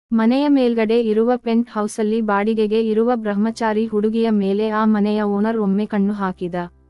ಮನೆಯ ಮೇಲ್ಗಡೆ ಇರುವ ಪೆಂಟ್ ಹೌಸಲ್ಲಿ ಬಾಡಿಗೆಗೆ ಇರುವ ಬ್ರಹ್ಮಚಾರಿ ಹುಡುಗಿಯ ಮೇಲೆ ಆ ಮನೆಯ ಓನರ್ ಒಮ್ಮೆ ಕಣ್ಣು ಹಾಕಿದ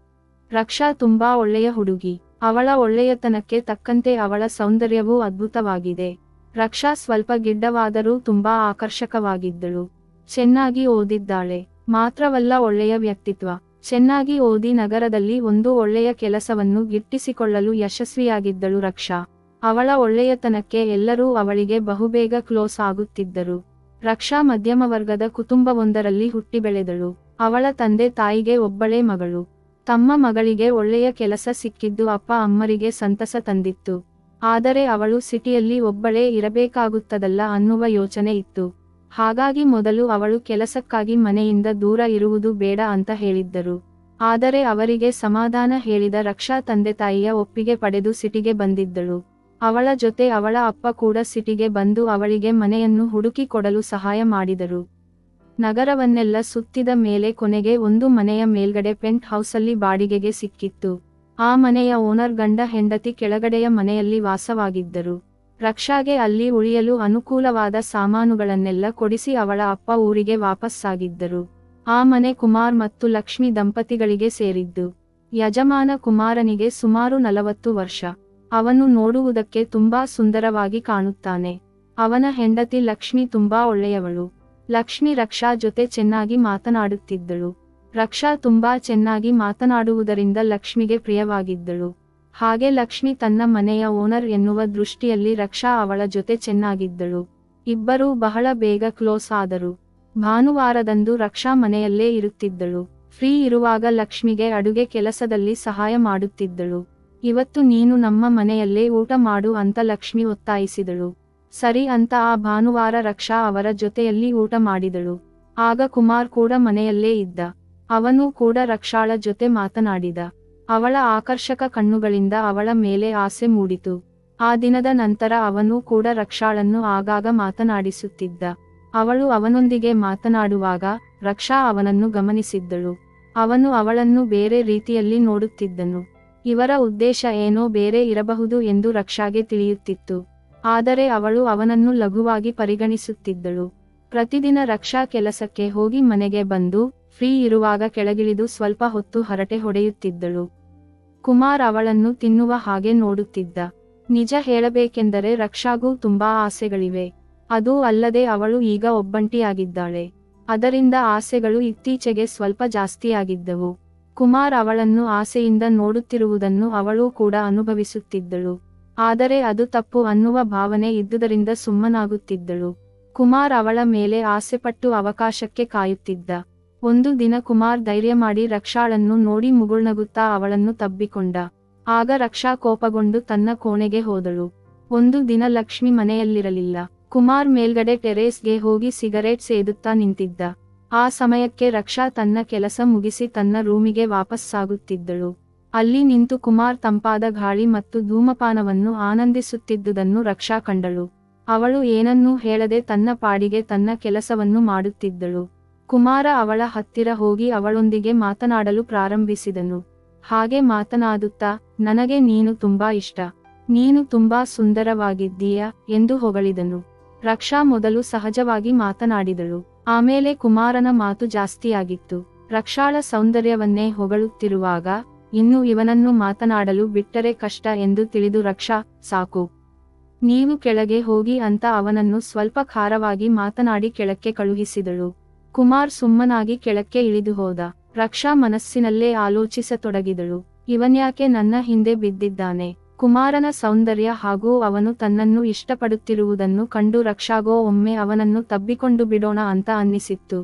ರಕ್ಷಾ ತುಂಬಾ ಒಳ್ಳೆಯ ಹುಡುಗಿ ಅವಳ ಒಳ್ಳೆಯತನಕ್ಕೆ ತಕ್ಕಂತೆ ಅವಳ ಸೌಂದರ್ಯವೂ ಅದ್ಭುತವಾಗಿದೆ ರಕ್ಷಾ ಸ್ವಲ್ಪ ಗಿಡ್ಡವಾದರೂ ತುಂಬಾ ಆಕರ್ಷಕವಾಗಿದ್ದಳು ಚೆನ್ನಾಗಿ ಓದಿದ್ದಾಳೆ ಮಾತ್ರವಲ್ಲ ಒಳ್ಳೆಯ ವ್ಯಕ್ತಿತ್ವ ಚೆನ್ನಾಗಿ ಓದಿ ನಗರದಲ್ಲಿ ಒಂದು ಒಳ್ಳೆಯ ಕೆಲಸವನ್ನು ಗಿಟ್ಟಿಸಿಕೊಳ್ಳಲು ಯಶಸ್ವಿಯಾಗಿದ್ದಳು ರಕ್ಷಾ ಅವಳ ಒಳ್ಳೆಯತನಕ್ಕೆ ಎಲ್ಲರೂ ಅವಳಿಗೆ ಬಹುಬೇಗ ಕ್ಲೋಸ್ ಆಗುತ್ತಿದ್ದರು ರಕ್ಷಾ ಮಧ್ಯಮ ವರ್ಗದ ಕುಟುಂಬವೊಂದರಲ್ಲಿ ಹುಟ್ಟಿ ಬೆಳೆದಳು ಅವಳ ತಂದೆ ತಾಯಿಗೆ ಒಬ್ಬಳೇ ಮಗಳು ತಮ್ಮ ಮಗಳಿಗೆ ಒಳ್ಳೆಯ ಕೆಲಸ ಸಿಕ್ಕಿದ್ದು ಅಪ್ಪ ಅಮ್ಮರಿಗೆ ಸಂತಸ ತಂದಿತ್ತು ಆದರೆ ಅವಳು ಸಿಟಿಯಲ್ಲಿ ಒಬ್ಬಳೇ ಇರಬೇಕಾಗುತ್ತದಲ್ಲ ಅನ್ನುವ ಯೋಚನೆ ಇತ್ತು ಹಾಗಾಗಿ ಮೊದಲು ಅವಳು ಕೆಲಸಕ್ಕಾಗಿ ಮನೆಯಿಂದ ದೂರ ಇರುವುದು ಬೇಡ ಅಂತ ಹೇಳಿದ್ದರು ಆದರೆ ಅವರಿಗೆ ಸಮಾಧಾನ ಹೇಳಿದ ರಕ್ಷಾ ತಂದೆ ತಾಯಿಯ ಒಪ್ಪಿಗೆ ಪಡೆದು ಸಿಟಿಗೆ ಬಂದಿದ್ದಳು ಅವಳ ಜೊತೆ ಅವಳ ಅಪ್ಪ ಕೂಡ ಸಿಟಿಗೆ ಬಂದು ಅವಳಿಗೆ ಮನೆಯನ್ನು ಹುಡುಕಿ ಕೊಡಲು ಸಹಾಯ ಮಾಡಿದರು ನಗರವನ್ನೆಲ್ಲ ಸುತ್ತಿದ ಮೇಲೆ ಕೊನೆಗೆ ಒಂದು ಮನೆಯ ಮೇಲ್ಗಡೆ ಪೆಂಟ್ ಹೌಸಲ್ಲಿ ಬಾಡಿಗೆಗೆ ಸಿಕ್ಕಿತ್ತು ಆ ಮನೆಯ ಓನರ್ ಗಂಡ ಹೆಂಡತಿ ಕೆಳಗಡೆಯ ಮನೆಯಲ್ಲಿ ವಾಸವಾಗಿದ್ದರು ರಕ್ಷಾಗೆ ಅಲ್ಲಿ ಉಳಿಯಲು ಅನುಕೂಲವಾದ ಸಾಮಾನುಗಳನ್ನೆಲ್ಲ ಕೊಡಿಸಿ ಅವಳ ಅಪ್ಪ ಊರಿಗೆ ವಾಪಸ್ಸಾಗಿದ್ದರು ಆ ಮನೆ ಕುಮಾರ್ ಮತ್ತು ಲಕ್ಷ್ಮಿ ದಂಪತಿಗಳಿಗೆ ಸೇರಿದ್ದು ಯಜಮಾನ ಕುಮಾರನಿಗೆ ಸುಮಾರು ನಲವತ್ತು ವರ್ಷ ಅವನು ನೋಡುವುದಕ್ಕೆ ತುಂಬಾ ಸುಂದರವಾಗಿ ಕಾಣುತ್ತಾನೆ ಅವನ ಹೆಂಡತಿ ಲಕ್ಷ್ಮಿ ತುಂಬಾ ಒಳ್ಳೆಯವಳು ಲಕ್ಷ್ಮಿ ರಕ್ಷಾ ಜೊತೆ ಚೆನ್ನಾಗಿ ಮಾತನಾಡುತ್ತಿದ್ದಳು ರಕ್ಷಾ ತುಂಬಾ ಚೆನ್ನಾಗಿ ಮಾತನಾಡುವುದರಿಂದ ಲಕ್ಷ್ಮಿಗೆ ಪ್ರಿಯವಾಗಿದ್ದಳು ಹಾಗೆ ಲಕ್ಷ್ಮಿ ತನ್ನ ಮನೆಯ ಓನರ್ ಎನ್ನುವ ದೃಷ್ಟಿಯಲ್ಲಿ ರಕ್ಷಾ ಅವಳ ಜೊತೆ ಚೆನ್ನಾಗಿದ್ದಳು ಇಬ್ಬರೂ ಬಹಳ ಬೇಗ ಕ್ಲೋಸ್ ಆದರು ಭಾನುವಾರದಂದು ರಕ್ಷಾ ಮನೆಯಲ್ಲೇ ಇರುತ್ತಿದ್ದಳು ಫ್ರೀ ಇರುವಾಗ ಲಕ್ಷ್ಮಿಗೆ ಅಡುಗೆ ಕೆಲಸದಲ್ಲಿ ಸಹಾಯ ಮಾಡುತ್ತಿದ್ದಳು ಇವತ್ತು ನೀನು ನಮ್ಮ ಮನೆಯಲ್ಲೇ ಊಟ ಮಾಡು ಅಂತ ಲಕ್ಷ್ಮಿ ಒತ್ತಾಯಿಸಿದಳು ಸರಿ ಅಂತ ಆ ಭಾನುವಾರ ರಕ್ಷಾ ಅವರ ಜೊತೆಯಲ್ಲಿ ಊಟ ಮಾಡಿದಳು ಆಗ ಕುಮಾರ್ ಕೂಡ ಮನೆಯಲ್ಲೇ ಇದ್ದ ಅವನು ಕೂಡ ರಕ್ಷಾಳ ಜೊತೆ ಮಾತನಾಡಿದ ಅವಳ ಆಕರ್ಷಕ ಕಣ್ಣುಗಳಿಂದ ಅವಳ ಮೇಲೆ ಆಸೆ ಮೂಡಿತು ಆ ದಿನದ ನಂತರ ಅವನು ಕೂಡ ರಕ್ಷಾಳನ್ನು ಆಗಾಗ ಮಾತನಾಡಿಸುತ್ತಿದ್ದ ಅವಳು ಅವನೊಂದಿಗೆ ಮಾತನಾಡುವಾಗ ರಕ್ಷಾ ಅವನನ್ನು ಗಮನಿಸಿದ್ದಳು ಅವನು ಅವಳನ್ನು ಬೇರೆ ರೀತಿಯಲ್ಲಿ ನೋಡುತ್ತಿದ್ದನು ಇವರ ಉದ್ದೇಶ ಏನೋ ಬೇರೆ ಇರಬಹುದು ಎಂದು ರಕ್ಷಾಗೆ ತಿಳಿಯುತ್ತಿತ್ತು ಆದರೆ ಅವಳು ಅವನನ್ನು ಲಘುವಾಗಿ ಪರಿಗಣಿಸುತ್ತಿದ್ದಳು ಪ್ರತಿದಿನ ರಕ್ಷಾ ಕೆಲಸಕ್ಕೆ ಹೋಗಿ ಮನೆಗೆ ಬಂದು ಫ್ರೀ ಇರುವಾಗ ಕೆಳಗಿಳಿದು ಸ್ವಲ್ಪ ಹೊತ್ತು ಹರಟೆ ಹೊಡೆಯುತ್ತಿದ್ದಳು ಕುಮಾರ್ ಅವಳನ್ನು ತಿನ್ನುವ ಹಾಗೆ ನೋಡುತ್ತಿದ್ದ ನಿಜ ಹೇಳಬೇಕೆಂದರೆ ರಕ್ಷಾಗೂ ತುಂಬಾ ಆಸೆಗಳಿವೆ ಅದೂ ಅಲ್ಲದೆ ಅವಳು ಈಗ ಒಬ್ಬಂಟಿಯಾಗಿದ್ದಾಳೆ ಅದರಿಂದ ಆಸೆಗಳು ಇತ್ತೀಚೆಗೆ ಸ್ವಲ್ಪ ಜಾಸ್ತಿಯಾಗಿದ್ದವು ಕುಮಾರ್ ಅವಳನ್ನು ಆಸೆಯಿಂದ ನೋಡುತ್ತಿರುವುದನ್ನು ಅವಳು ಕೂಡ ಅನುಭವಿಸುತ್ತಿದ್ದಳು ಆದರೆ ಅದು ತಪ್ಪು ಅನ್ನುವ ಭಾವನೆ ಇದ್ದುದರಿಂದ ಸುಮ್ಮನಾಗುತ್ತಿದ್ದಳು ಕುಮಾರ್ ಅವಳ ಮೇಲೆ ಆಸೆಪಟ್ಟು ಅವಕಾಶಕ್ಕೆ ಕಾಯುತ್ತಿದ್ದ ಒಂದು ದಿನ ಕುಮಾರ್ ಧೈರ್ಯ ಮಾಡಿ ರಕ್ಷಾಳನ್ನು ನೋಡಿ ಮುಗುಳ್ನಗುತ್ತಾ ಅವಳನ್ನು ತಬ್ಬಿಕೊಂಡ ಆಗ ರಕ್ಷಾ ಕೋಪಗೊಂಡು ತನ್ನ ಕೋಣೆಗೆ ಹೋದಳು ಒಂದು ದಿನ ಲಕ್ಷ್ಮಿ ಮನೆಯಲ್ಲಿರಲಿಲ್ಲ ಕುಮಾರ್ ಮೇಲ್ಗಡೆ ಟೆರೇಸ್ಗೆ ಹೋಗಿ ಸಿಗರೇಟ್ ಸೇದುತ್ತಾ ನಿಂತಿದ್ದ ಆ ಸಮಯಕ್ಕೆ ರಕ್ಷಾ ತನ್ನ ಕೆಲಸ ಮುಗಿಸಿ ತನ್ನ ರೂಮಿಗೆ ವಾಪಸ್ಸಾಗುತ್ತಿದ್ದಳು ಅಲ್ಲಿ ನಿಂತು ಕುಮಾರ್ ತಂಪಾದ ಗಾಳಿ ಮತ್ತು ಧೂಮಪಾನವನ್ನು ಆನಂದಿಸುತ್ತಿದ್ದುದನ್ನು ರಕ್ಷಾ ಕಂಡಳು ಅವಳು ಏನನ್ನೂ ಹೇಳದೆ ತನ್ನ ಪಾಡಿಗೆ ತನ್ನ ಕೆಲಸವನ್ನು ಮಾಡುತ್ತಿದ್ದಳು ಕುಮಾರ ಅವಳ ಹತ್ತಿರ ಹೋಗಿ ಅವಳೊಂದಿಗೆ ಮಾತನಾಡಲು ಪ್ರಾರಂಭಿಸಿದನು ಹಾಗೆ ಮಾತನಾಡುತ್ತಾ ನನಗೆ ನೀನು ತುಂಬಾ ಇಷ್ಟ ನೀನು ತುಂಬಾ ಸುಂದರವಾಗಿದ್ದೀಯಾ ಎಂದು ಹೊಗಳಿದನು ರಕ್ಷಾ ಮೊದಲು ಸಹಜವಾಗಿ ಮಾತನಾಡಿದಳು ಆಮೇಲೆ ಕುಮಾರನ ಮಾತು ಜಾಸ್ತಿಯಾಗಿತ್ತು ರಕ್ಷಾಳ ಸೌಂದರ್ಯವನ್ನೇ ಹೊಗಳುತ್ತಿರುವಾಗ ಇನ್ನು ಇವನನ್ನು ಮಾತನಾಡಲು ಬಿಟ್ಟರೆ ಕಷ್ಟ ಎಂದು ತಿಳಿದು ರಕ್ಷಾ ಸಾಕು ನೀವು ಕೆಳಗೆ ಹೋಗಿ ಅಂತ ಅವನನ್ನು ಸ್ವಲ್ಪ ಖಾರವಾಗಿ ಮಾತನಾಡಿ ಕೆಳಕ್ಕೆ ಕಳುಹಿಸಿದಳು ಕುಮಾರ್ ಸುಮ್ಮನಾಗಿ ಕೆಳಕ್ಕೆ ಇಳಿದು ಹೋದ ರಕ್ಷಾ ಮನಸ್ಸಿನಲ್ಲೇ ಆಲೋಚಿಸತೊಡಗಿದಳು ಇವನ್ಯಾಕೆ ನನ್ನ ಹಿಂದೆ ಬಿದ್ದಿದ್ದಾನೆ ಕುಮಾರನ ಸೌಂದರ್ಯ ಹಾಗೂ ಅವನು ತನ್ನನ್ನು ಇಷ್ಟಪಡುತ್ತಿರುವುದನ್ನು ಕಂಡು ರಕ್ಷಾಗೋ ಒಮ್ಮೆ ಅವನನ್ನು ತಬ್ಬಿಕೊಂಡು ಬಿಡೋಣ ಅಂತ ಅನ್ನಿಸಿತ್ತು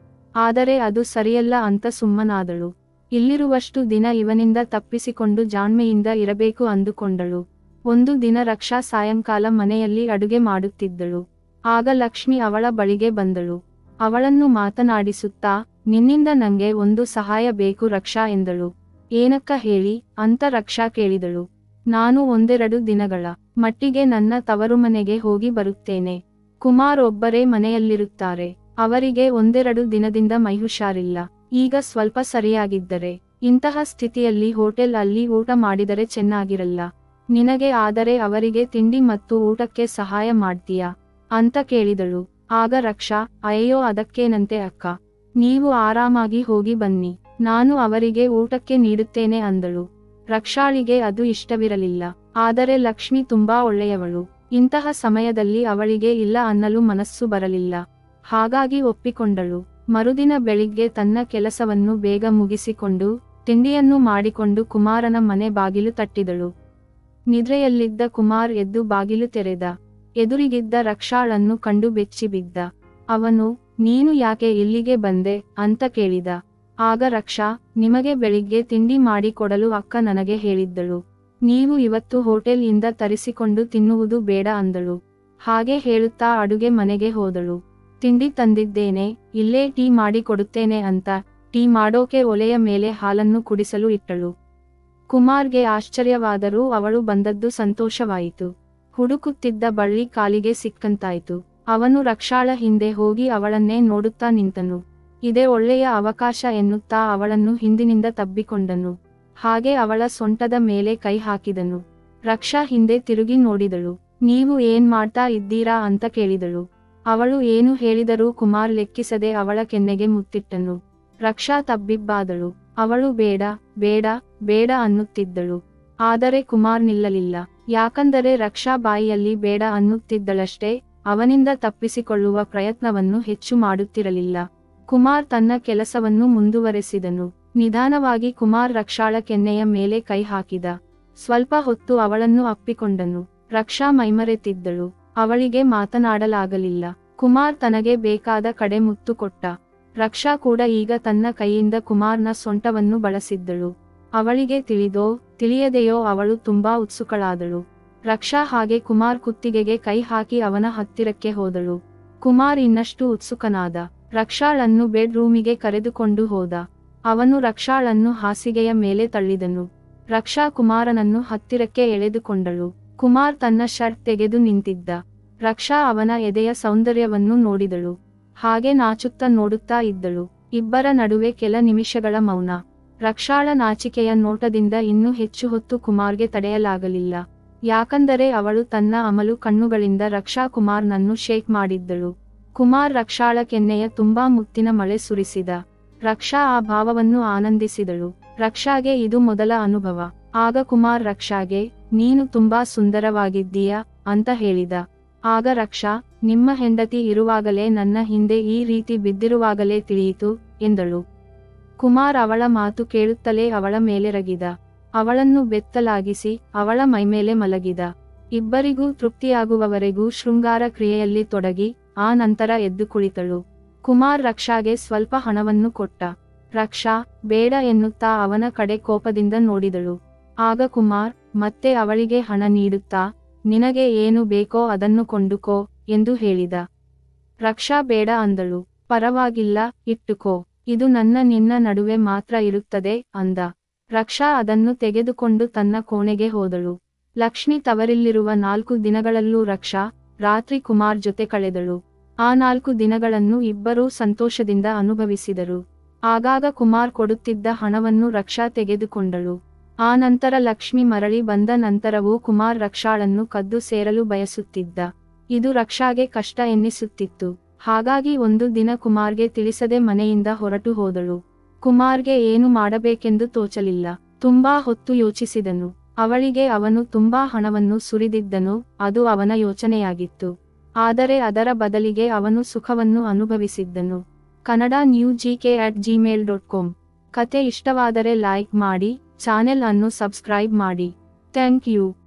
ಆದರೆ ಅದು ಸರಿಯಲ್ಲ ಅಂತ ಸುಮ್ಮನಾದಳು ಇಲ್ಲಿರುವಷ್ಟು ದಿನ ಇವನಿಂದ ತಪ್ಪಿಸಿಕೊಂಡು ಜಾಣ್ಮೆಯಿಂದ ಇರಬೇಕು ಅಂದುಕೊಂಡಳು ಒಂದು ದಿನ ರಕ್ಷಾ ಸಾಯಂಕಾಲ ಮನೆಯಲ್ಲಿ ಅಡುಗೆ ಮಾಡುತ್ತಿದ್ದಳು ಆಗ ಲಕ್ಷ್ಮಿ ಅವಳ ಬಳಿಗೆ ಬಂದಳು ಅವಳನ್ನು ಮಾತನಾಡಿಸುತ್ತಾ ನಿನ್ನಿಂದ ನಂಗೆ ಒಂದು ಸಹಾಯ ಬೇಕು ರಕ್ಷಾ ಎಂದಳು ಏನಕ್ಕ ಹೇಳಿ ಅಂತ ರಕ್ಷಾ ಕೇಳಿದಳು ನಾನು ಒಂದೆರಡು ದಿನಗಳ ಮಟ್ಟಿಗೆ ನನ್ನ ತವರುಮನೆಗೆ ಹೋಗಿ ಬರುತ್ತೇನೆ ಕುಮಾರ್ ಒಬ್ಬರೇ ಮನೆಯಲ್ಲಿರುತ್ತಾರೆ ಅವರಿಗೆ ಒಂದೆರಡು ದಿನದಿಂದ ಮೈಹುಷಾರಿಲ್ಲ ಈಗ ಸ್ವಲ್ಪ ಸರಿಯಾಗಿದ್ದರೆ ಇಂತಹ ಸ್ಥಿತಿಯಲ್ಲಿ ಹೋಟೆಲ್ ಅಲ್ಲಿ ಊಟ ಮಾಡಿದರೆ ಚೆನ್ನಾಗಿರಲ್ಲ ನಿನಗೆ ಆದರೆ ಅವರಿಗೆ ತಿಂಡಿ ಮತ್ತು ಊಟಕ್ಕೆ ಸಹಾಯ ಮಾಡ್ತೀಯಾ ಅಂತ ಕೇಳಿದಳು ಆಗ ರಕ್ಷಾ ಅಯ್ಯೋ ಅದಕ್ಕೇನಂತೆ ಅಕ್ಕ ನೀವು ಆರಾಮಾಗಿ ಹೋಗಿ ಬನ್ನಿ ನಾನು ಅವರಿಗೆ ಊಟಕ್ಕೆ ನೀಡುತ್ತೇನೆ ಅಂದಳು ರಕ್ಷಾಳಿಗೆ ಅದು ಇಷ್ಟವಿರಲಿಲ್ಲ ಆದರೆ ಲಕ್ಷ್ಮಿ ತುಂಬಾ ಒಳ್ಳೆಯವಳು ಇಂತಹ ಸಮಯದಲ್ಲಿ ಅವಳಿಗೆ ಇಲ್ಲ ಅನ್ನಲು ಮನಸ್ಸು ಬರಲಿಲ್ಲ ಹಾಗಾಗಿ ಒಪ್ಪಿಕೊಂಡಳು ಮರುದಿನ ಬೆಳಿಗ್ಗೆ ತನ್ನ ಕೆಲಸವನ್ನು ಬೇಗ ಮುಗಿಸಿಕೊಂಡು ತಿಂಡಿಯನ್ನು ಮಾಡಿಕೊಂಡು ಕುಮಾರನ ಮನೆ ಬಾಗಿಲು ತಟ್ಟಿದಳು ನಿದ್ರೆಯಲ್ಲಿದ್ದ ಕುಮಾರ್ ಎದ್ದು ಬಾಗಿಲು ತೆರೆದ ಎದುರಿಗಿದ್ದ ರಕ್ಷಾಳನ್ನು ಕಂಡು ಬೆಚ್ಚಿ ಬಿದ್ದ ಅವನು ನೀನು ಯಾಕೆ ಇಲ್ಲಿಗೆ ಬಂದೆ ಅಂತ ಕೇಳಿದ ಆಗ ರಕ್ಷಾ ನಿಮಗೆ ಬೆಳಿಗ್ಗೆ ತಿಂಡಿ ಮಾಡಿ ಕೊಡಲು ಅಕ್ಕ ನನಗೆ ಹೇಳಿದ್ದಳು ನೀವು ಇವತ್ತು ಹೋಟೆಲ್ ಇಂದ ತರಿಸಿಕೊಂಡು ತಿನ್ನುವುದು ಬೇಡ ಅಂದಳು ಹಾಗೆ ಹೇಳುತ್ತಾ ಅಡುಗೆ ಮನೆಗೆ ಹೋದಳು ತಿಂಡಿ ತಂದಿದ್ದೇನೆ ಇಲ್ಲೇ ಟೀ ಮಾಡಿ ಕೊಡುತ್ತೇನೆ ಅಂತ ಟೀ ಮಾಡೋಕೆ ಒಲೆಯ ಮೇಲೆ ಹಾಲನ್ನು ಕುಡಿಸಲು ಇಟ್ಟಳು ಕುಮಾರ್ಗೆ ಆಶ್ಚರ್ಯವಾದರೂ ಅವಳು ಬಂದದ್ದು ಸಂತೋಷವಾಯಿತು ಹುಡುಕುತ್ತಿದ್ದ ಬಳ್ಳಿ ಕಾಲಿಗೆ ಸಿಕ್ಕಂತಾಯಿತು ಅವನು ರಕ್ಷಾಳ ಹಿಂದೆ ಹೋಗಿ ಅವಳನ್ನೇ ನೋಡುತ್ತಾ ನಿಂತನು ಇದೇ ಒಳ್ಳೆಯ ಅವಕಾಶ ಎನ್ನುತ್ತಾ ಅವಳನ್ನು ಹಿಂದಿನಿಂದ ತಬ್ಬಿಕೊಂಡನು ಹಾಗೆ ಅವಳ ಸೊಂಟದ ಮೇಲೆ ಕೈ ಹಾಕಿದನು ರಕ್ಷಾ ಹಿಂದೆ ತಿರುಗಿ ನೋಡಿದಳು ನೀವು ಏನ್ ಮಾಡ್ತಾ ಇದ್ದೀರಾ ಅಂತ ಕೇಳಿದಳು ಅವಳು ಏನು ಹೇಳಿದರೂ ಕುಮಾರ್ ಲೆಕ್ಕಿಸದೆ ಅವಳ ಕೆನ್ನೆಗೆ ಮುತ್ತಿಟ್ಟನು ರಕ್ಷಾ ತಬ್ಬಿಬ್ಬಾದಳು ಅವಳು ಬೇಡ ಬೇಡ ಬೇಡ ಅನ್ನುತ್ತಿದ್ದಳು ಆದರೆ ಕುಮಾರ್ ನಿಲ್ಲಲಿಲ್ಲ ಯಾಕಂದರೆ ರಕ್ಷಾ ಬಾಯಿಯಲ್ಲಿ ಬೇಡ ಅನ್ನುತ್ತಿದ್ದಳಷ್ಟೇ ಅವನಿಂದ ತಪ್ಪಿಸಿಕೊಳ್ಳುವ ಪ್ರಯತ್ನವನ್ನು ಹೆಚ್ಚು ಮಾಡುತ್ತಿರಲಿಲ್ಲ ಕುಮಾರ್ ತನ್ನ ಕೆಲಸವನ್ನು ಮುಂದುವರೆಸಿದನು ನಿಧಾನವಾಗಿ ಕುಮಾರ್ ರಕ್ಷಾಳ ಕೆನ್ನೆಯ ಮೇಲೆ ಕೈ ಹಾಕಿದ ಸ್ವಲ್ಪ ಹೊತ್ತು ಅವಳನ್ನು ಅಪ್ಪಿಕೊಂಡನು ರಕ್ಷಾ ಮೈಮರೆತಿದ್ದಳು ಅವಳಿಗೆ ಮಾತನಾಡಲಾಗಲಿಲ್ಲ ಕುಮಾರ್ ತನಗೆ ಬೇಕಾದ ಕಡೆ ಮುತ್ತು ಕೊಟ್ಟ ರಕ್ಷಾ ಕೂಡ ಈಗ ತನ್ನ ಕೈಯಿಂದ ಕುಮಾರ್ನ ಸೊಂಟವನ್ನು ಬಳಸಿದ್ದಳು ಅವಳಿಗೆ ತಿಳಿದೋ ತಿಳಿಯದೆಯೋ ಅವಳು ತುಂಬಾ ಉತ್ಸುಕಳಾದಳು ರಕ್ಷಾ ಹಾಗೆ ಕುಮಾರ್ ಕುತ್ತಿಗೆಗೆ ಕೈ ಹಾಕಿ ಅವನ ಹತ್ತಿರಕ್ಕೆ ಹೋದಳು ಕುಮಾರ್ ಇನ್ನಷ್ಟು ಉತ್ಸುಕನಾದ ರಕ್ಷಾಳನ್ನು ಬೆಡ್ ರೂಮಿಗೆ ಕರೆದುಕೊಂಡು ಹೋದ ಅವನು ರಕ್ಷಾಳನ್ನು ಹಾಸಿಗೆಯ ಮೇಲೆ ತಳ್ಳಿದನು ರಕ್ಷಾ ಕುಮಾರನನ್ನು ಹತ್ತಿರಕ್ಕೆ ಎಳೆದುಕೊಂಡಳು ಕುಮಾರ್ ತನ್ನ ಶರ್ಟ್ ತೆಗೆದು ನಿಂತಿದ್ದ ರಕ್ಷಾ ಅವನ ಎದೆಯ ಸೌಂದರ್ಯವನ್ನು ನೋಡಿದಳು ಹಾಗೆ ನಾಚುತ್ತಾ ನೋಡುತ್ತಾ ಇದ್ದಳು ಇಬ್ಬರ ನಡುವೆ ಕೆಲ ನಿಮಿಷಗಳ ಮೌನ ರಕ್ಷಾಳ ನಾಚಿಕೆಯ ನೋಟದಿಂದ ಇನ್ನೂ ಹೆಚ್ಚು ಹೊತ್ತು ಕುಮಾರ್ಗೆ ತಡೆಯಲಾಗಲಿಲ್ಲ ಯಾಕಂದರೆ ಅವಳು ತನ್ನ ಅಮಲು ಕಣ್ಣುಗಳಿಂದ ರಕ್ಷಾ ಕುಮಾರ್ನನ್ನು ಶೇಕ್ ಮಾಡಿದ್ದಳು ಕುಮಾರ್ ರಕ್ಷಾಳ ಕೆನ್ನೆಯ ತುಂಬಾ ಮುತ್ತಿನ ಮಳೆ ಸುರಿಸಿದ ರಕ್ಷಾ ಆ ಭಾವವನ್ನು ಆನಂದಿಸಿದಳು ರಕ್ಷಾಗೆ ಇದು ಮೊದಲ ಅನುಭವ ಆಗ ಕುಮಾರ್ ರಕ್ಷಾಗೆ ನೀನು ತುಂಬಾ ಸುಂದರವಾಗಿದ್ದೀಯಾ ಅಂತ ಹೇಳಿದ ಆಗ ರಕ್ಷಾ ನಿಮ್ಮ ಹೆಂಡತಿ ಇರುವಾಗಲೇ ನನ್ನ ಹಿಂದೆ ಈ ರೀತಿ ಬಿದ್ದಿರುವಾಗಲೇ ತಿಳಿಯಿತು ಎಂದಳು ಕುಮಾರ್ ಅವಳ ಮಾತು ಕೇಳುತ್ತಲೇ ಅವಳ ಮೇಲೆ ರಗಿದ ಅವಳನ್ನು ಬೆತ್ತಲಾಗಿಸಿ ಅವಳ ಮೈಮೇಲೆ ಮಲಗಿದ ಇಬ್ಬರಿಗೂ ತೃಪ್ತಿಯಾಗುವವರೆಗೂ ಶೃಂಗಾರ ಕ್ರಿಯೆಯಲ್ಲಿ ತೊಡಗಿ ಆ ನಂತರ ಎದ್ದು ಕುಳಿತಳು ಕುಮಾರ್ ರಕ್ಷಾಗೆ ಸ್ವಲ್ಪ ಹಣವನ್ನು ಕೊಟ್ಟ ರಕ್ಷಾ ಬೇಡ ಎನ್ನುತ್ತಾ ಅವನ ಕಡೆ ಕೋಪದಿಂದ ನೋಡಿದಳು ಆಗ ಕುಮಾರ್ ಮತ್ತೆ ಅವಳಿಗೆ ಹಣ ನೀಡುತ್ತಾ ನಿನಗೆ ಏನು ಬೇಕೋ ಅದನ್ನು ಕೊಂಡುಕೋ ಎಂದು ಹೇಳಿದ ರಕ್ಷಾ ಬೇಡ ಅಂದಳು ಪರವಾಗಿಲ್ಲ ಇಟ್ಟುಕೋ ಇದು ನನ್ನ ನಿನ್ನ ನಡುವೆ ಮಾತ್ರ ಇರುತ್ತದೆ ಅಂದ ರಕ್ಷಾ ಅದನ್ನು ತೆಗೆದುಕೊಂಡು ತನ್ನ ಕೋಣೆಗೆ ಹೋದಳು ಲಕ್ಷ್ಮಿ ತವರಿಲ್ಲಿರುವ ನಾಲ್ಕು ದಿನಗಳಲ್ಲೂ ರಕ್ಷಾ ರಾತ್ರಿ ಕುಮಾರ್ ಜೊತೆ ಕಳೆದಳು ಆ ನಾಲ್ಕು ದಿನಗಳನ್ನು ಇಬ್ಬರೂ ಸಂತೋಷದಿಂದ ಅನುಭವಿಸಿದರು ಆಗಾಗ ಕುಮಾರ್ ಕೊಡುತ್ತಿದ್ದ ಹಣವನ್ನು ರಕ್ಷಾ ತೆಗೆದುಕೊಂಡಳು ಆ ನಂತರ ಲಕ್ಷ್ಮಿ ಮರಳಿ ಬಂದ ನಂತರವೂ ಕುಮಾರ್ ರಕ್ಷಾಳನ್ನು ಕದ್ದು ಸೇರಲು ಬಯಸುತ್ತಿದ್ದ ಇದು ರಕ್ಷಾಗೆ ಕಷ್ಟ ಎನ್ನಿಸುತ್ತಿತ್ತು ಹಾಗಾಗಿ ಒಂದು ದಿನ ಕುಮಾರ್ಗೆ ತಿಳಿಸದೆ ಮನೆಯಿಂದ ಹೊರಟು ಹೋದಳು ಕುಮಾರ್ಗೆ ಏನು ಮಾಡಬೇಕೆಂದು ತೋಚಲಿಲ್ಲ ತುಂಬಾ ಹೊತ್ತು ಯೋಚಿಸಿದನು ಅವಳಿಗೆ ಅವನು ತುಂಬಾ ಹಣವನ್ನು ಸುರಿದಿದ್ದನು ಅದು ಅವನ ಯೋಚನೆಯಾಗಿತ್ತು ಆದರೆ ಅದರ ಬದಲಿಗೆ ಅವನು ಸುಖವನ್ನು ಅನುಭವಿಸಿದ್ದನು Kannada new G K at Gmail dot com ಕತೆ ಇಷ್ಟವಾದರೆ ಲೈಕ್ ಮಾಡಿ ಚಾನೆಲ್ ಅನ್ನು ಸಬ್ಸ್ಕ್ರೈಬ್ ಮಾಡಿ ಥ್ಯಾಂಕ್ ಯು